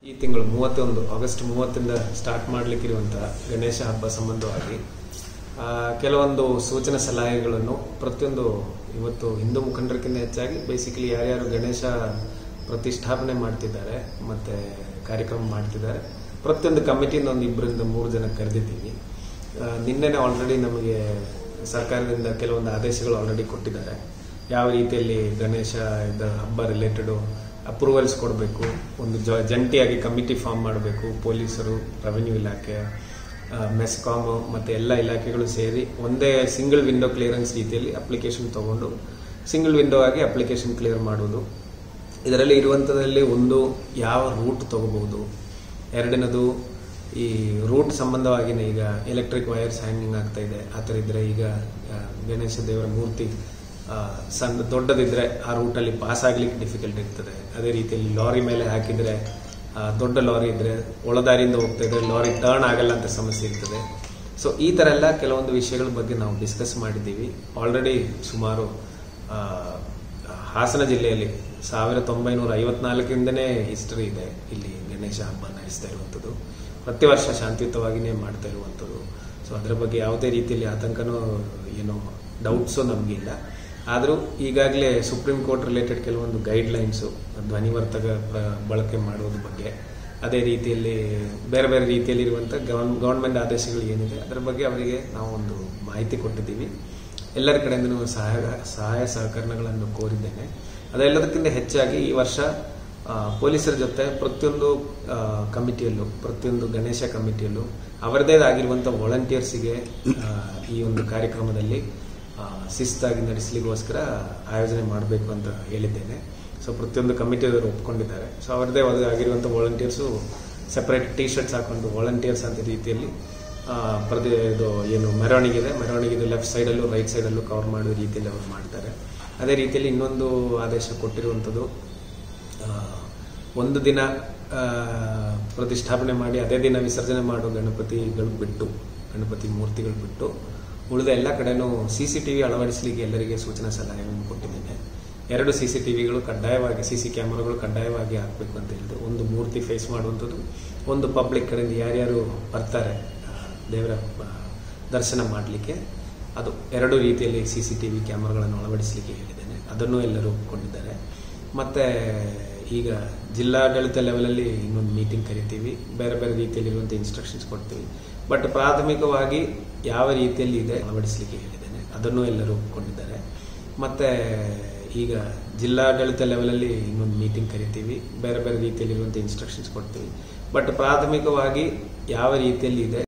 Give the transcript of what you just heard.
ಈ ತಿಂಗಳು ಮೂವತ್ತೊಂದು ಆಗಸ್ಟ್ ಮೂವತ್ತರಿಂದ ಸ್ಟಾರ್ಟ್ ಮಾಡಲಿಕ್ಕಿರುವಂತಹ ಗಣೇಶ ಹಬ್ಬ ಸಂಬಂಧವಾಗಿ ಆ, ಕೆಲವೊಂದು ಸೂಚನೆ ಸಲಹೆಗಳನ್ನು ಪ್ರತಿಯೊಂದು ಇವತ್ತು ಹಿಂದೂ ಮುಖಂಡರಿಗಿಂತ ಹೆಚ್ಚಾಗಿ ಬೇಸಿಕಲಿ ಯಾರ್ಯಾರು ಗಣೇಶ ಪ್ರತಿಷ್ಠಾಪನೆ ಮಾಡ್ತಿದ್ದಾರೆ ಮತ್ತೆ ಕಾರ್ಯಕ್ರಮ ಮಾಡ್ತಿದ್ದಾರೆ ಪ್ರತಿಯೊಂದು ಕಮಿಟಿಯಿಂದ ಒಂದು ಇಬ್ಬರಿಂದ ಮೂರು ಜನ ಕರೆದಿದ್ದೀವಿ ಆ, ನಿನ್ನೆನೆ ಆಲ್ರೆಡಿ ನಮಗೆ ಸರ್ಕಾರದಿಂದ ಕೆಲವೊಂದು ಆದೇಶಗಳು ಆಲ್ರೆಡಿ ಕೊಟ್ಟಿದ್ದಾರೆ ಯಾವ ರೀತಿಯಲ್ಲಿ ಗಣೇಶ ಇದ ಹಬ್ಬ ರಿಲೇಟೆಡು ಅಪ್ರೂವಲ್ಸ್ ಕೊಡಬೇಕು ಒಂದು ಜ ಜಂಟಿಯಾಗಿ ಕಮಿಟಿ ಫಾರ್ಮ್ ಮಾಡಬೇಕು ಪೊಲೀಸರು ರೆವೆನ್ಯೂ ಇಲಾಖೆ ಮೆಸ್ಕಾಮ್ ಮತ್ತು ಎಲ್ಲ ಇಲಾಖೆಗಳು ಸೇರಿ ಒಂದೇ ಸಿಂಗಲ್ ವಿಂಡೋ ಕ್ಲಿಯರೆನ್ಸ್ ರೀತಿಯಲ್ಲಿ ಅಪ್ಲಿಕೇಶನ್ ತಗೊಂಡು ಸಿಂಗಲ್ ವಿಂಡೋ ಆಗಿ ಅಪ್ಲಿಕೇಶನ್ ಕ್ಲಿಯರ್ ಮಾಡೋದು ಇದರಲ್ಲಿ ಇರುವಂಥದ್ದಲ್ಲಿ ಒಂದು ಯಾವ ರೂಟ್ ತಗೋಬಹುದು ಎರಡನೇದು ಈ ರೂಟ್ ಸಂಬಂಧವಾಗಿನೇ ಈಗ ಎಲೆಕ್ಟ್ರಿಕ್ ವೈರ್ಸ್ ಹ್ಯಾಂಗಿಂಗ್ ಆಗ್ತಾ ಇದೆ ಆ ಥರ ಇದ್ರೆ ಈಗ ಆ, ಗಣೇಶ ದೇವರ ಮೂರ್ತಿ ಆ, ಸಣ್ಣ ದೊಡ್ಡದಿದ್ರೆ ಆ ರೂಟಲ್ಲಿ ಪಾಸ್ ಆಗ್ಲಿಕ್ಕೆ ಡಿಫಿಕಲ್ಟ್ ಇರ್ತದೆ ಅದೇ ರೀತಿಯಲ್ಲಿ ಲಾರಿ ಮೇಲೆ ಹಾಕಿದ್ರೆ ಆ, ದೊಡ್ಡ ಲಾರಿ ಇದ್ರೆ ಒಳದಾರಿಯಿಂದ ಹೋಗ್ತಾ ಇದ್ರೆ ಲಾರಿ ಟರ್ನ್ ಆಗಲ್ಲ ಅಂತ ಸಮಸ್ಯೆ ಇರ್ತದೆ ಸೊ ಈ ಥರ ಎಲ್ಲ ಕೆಲವೊಂದು ವಿಷಯಗಳ ಬಗ್ಗೆ ನಾವು ಡಿಸ್ಕಸ್ ಮಾಡಿದ್ದೀವಿ ಆಲ್ರೆಡಿ ಸುಮಾರು ಆ, ಹಾಸನ ಜಿಲ್ಲೆಯಲ್ಲಿ ಸಾವಿರದ ಒಂಬೈನೂರ ಐವತ್ನಾಲ್ಕರಿಂದನೇ ಹಿಸ್ಟರಿ ಇದೆ ಇಲ್ಲಿ ಗಣೇಶ ಹಬ್ಬ ನಡೆಸ್ತಾ ಇರುವಂಥದ್ದು ಪ್ರತಿ ವರ್ಷ ಶಾಂತಿಯುತವಾಗಿಯೇ ಮಾಡ್ತಾ ಇರುವಂಥದ್ದು ಸೊ ಅದರ ಬಗ್ಗೆ ಯಾವುದೇ ರೀತಿಯಲ್ಲಿ ಆತಂಕನೂ ಏನೋ ಡೌಟ್ಸು ನಮಗಿಲ್ಲ ಆದರೂ ಈಗಾಗಲೇ ಸುಪ್ರೀಂ ಕೋರ್ಟ್ ರಿಲೇಟೆಡ್ ಕೆಲವೊಂದು ಗೈಡ್ಲೈನ್ಸು ಧ್ವನಿವರ್ತಕ ಪ್ರ- ಬಳಕೆ ಮಾಡೋದ್ರ ಬಗ್ಗೆ ಅದೇ ರೀತಿಯಲ್ಲಿ ಬೇರೆ ಬೇರೆ ರೀತಿಯಲ್ಲಿ ಇರುವಂಥ ಗವರ್ನ್ ಗೌರ್ಮೆಂಟ್ ಆದೇಶಗಳು ಏನಿದೆ ಅದರ ಬಗ್ಗೆ ಅವರಿಗೆ ನಾವು ಒಂದು ಮಾಹಿತಿ ಕೊಟ್ಟಿದ್ದೀವಿ ಎಲ್ಲರ ಕಡೆಯಿಂದನೂ ಸಹಾಯ ಸಹಾಯ ಸಹಕರಣಗಳನ್ನು ಕೋರಿದ್ದೇನೆ ಅದೆಲ್ಲದಕ್ಕಿಂತ ಹೆಚ್ಚಾಗಿ ಈ ವರ್ಷ ಆ, ಪೊಲೀಸರ ಜೊತೆ ಪ್ರತಿಯೊಂದು ಆ, ಕಮಿಟಿಯಲ್ಲೂ ಪ್ರತಿಯೊಂದು ಗಣೇಶ ಕಮಿಟಿಯಲ್ಲೂ ಅವರದೇ ಆಗಿರುವಂಥ ವಾಲಂಟಿಯರ್ಸಿಗೆ ಈ ಒಂದು ಕಾರ್ಯಕ್ರಮದಲ್ಲಿ ಆ, ಶಿಸ್ತಾಗಿ ನಡೆಸಲಿಕ್ಕೋಸ್ಕರ ಆಯೋಜನೆ ಮಾಡಬೇಕು ಅಂತ ಹೇಳಿದ್ದೇನೆ ಸೊ ಪ್ರತಿಯೊಂದು ಕಮಿಟಿಯವರು ಒಪ್ಕೊಂಡಿದ್ದಾರೆ ಸೊ ಅವರದೇ ಆಗಿರುವಂಥ ವಾಲಂಟಿಯರ್ಸು ಸೆಪರೇಟ್ ಟಿ ಶರ್ಟ್ಸ್ ಹಾಕೊಂಡು ವಾಲಂಟಿಯರ್ಸ್ ಅಂತ ರೀತಿಯಲ್ಲಿ ಆ, ಪ್ರತಿ ಇದು ಏನು ಮೆರವಣಿಗೆ ಇದೆ ಮೆರವಣಿಗೆ ಲೆಫ್ಟ್ ಸೈಡಲ್ಲೂ ರೈಟ್ ಸೈಡಲ್ಲೂ ಕವರ್ ಮಾಡೋ ರೀತಿಯಲ್ಲಿ ಅವರು ಮಾಡ್ತಾರೆ ಅದೇ ರೀತಿಯಲ್ಲಿ ಇನ್ನೊಂದು ಆದೇಶ ಕೊಟ್ಟಿರುವಂಥದ್ದು ಆ, ಒಂದು ದಿನ ಆ, ಪ್ರತಿಷ್ಠಾಪನೆ ಮಾಡಿ ಅದೇ ದಿನ ವಿಸರ್ಜನೆ ಮಾಡೋ ಗಣಪತಿಗಳು ಬಿಟ್ಟು ಗಣಪತಿ ಮೂರ್ತಿಗಳು ಬಿಟ್ಟು ಉಳಿದ ಎಲ್ಲ ಕಡೆನೂ ಸಿ ಸಿ ಟಿ ವಿ ಅಳವಡಿಸಲಿಕ್ಕೆ ಎಲ್ಲರಿಗೆ ಸೂಚನಾ ಸಲಹೆಗಳನ್ನು ಕೊಟ್ಟಿದ್ದೇನೆ ಎರಡು ಸಿ ಸಿ ಟಿ ವಿಗಳು ಕಡ್ಡಾಯವಾಗಿ ಸಿ ಸಿ ಕ್ಯಾಮರಾಗಳು ಕಡ್ಡಾಯವಾಗಿ ಹಾಕಬೇಕು ಅಂತ ಹೇಳಿದ್ರು ಒಂದು ಮೂರ್ತಿ ಫೇಸ್ ಮಾಡುವಂಥದ್ದು ಒಂದು ಪಬ್ಲಿಕ್ ಕಡೆಯಿಂದ ಯಾರ್ಯಾರು ಬರ್ತಾರೆ ಆ, ದೇವರ ಆ, ದರ್ಶನ ಮಾಡಲಿಕ್ಕೆ ಅದು ಎರಡು ರೀತಿಯಲ್ಲಿ ಸಿ ಸಿ ಟಿ ವಿ ಕ್ಯಾಮರಾಗಳನ್ನು ಅಳವಡಿಸಲಿಕ್ಕೆ ಹೇಳಿದ್ದೇನೆ ಅದನ್ನು ಎಲ್ಲರೂ ಒಪ್ಕೊಂಡಿದ್ದಾರೆ ಮತ್ತು ಈಗ ಜಿಲ್ಲಾಡಳಿತ ಲೆವೆಲಲ್ಲಿ ಇನ್ನೊಂದು ಮೀಟಿಂಗ್ ಕರಿತೀವಿ ಬೇರೆ ಬೇರೆ ರೀತಿಯಲ್ಲಿರುವಂಥ ಇನ್ಸ್ಟ್ರಕ್ಷನ್ಸ್ ಕೊಡ್ತೀವಿ ಬಟ್ ಪ್ರಾಥಮಿಕವಾಗಿ ಯಾವ ರೀತಿಯಲ್ಲಿ ಇದೆ ಅಳವಡಿಸಲಿಕ್ಕೆ ಹೇಳಿದ್ದೇನೆ ಅದನ್ನು ಎಲ್ಲರೂ ಒಪ್ಕೊಂಡಿದ್ದಾರೆ ಮತ್ತು ಈಗ ಜಿಲ್ಲಾಡಳಿತ ಲೆವೆಲಲ್ಲಿ ಇನ್ನೊಂದು ಮೀಟಿಂಗ್ ಕರಿತೀವಿ ಬೇರೆ ಬೇರೆ ರೀತಿಯಲ್ಲಿರುವಂಥ ಇನ್ಸ್ಟ್ರಕ್ಷನ್ಸ್ ಕೊಡ್ತೀವಿ ಬಟ್ ಪ್ರಾಥಮಿಕವಾಗಿ ಯಾವ ರೀತಿಯಲ್ಲಿ ಇದೆ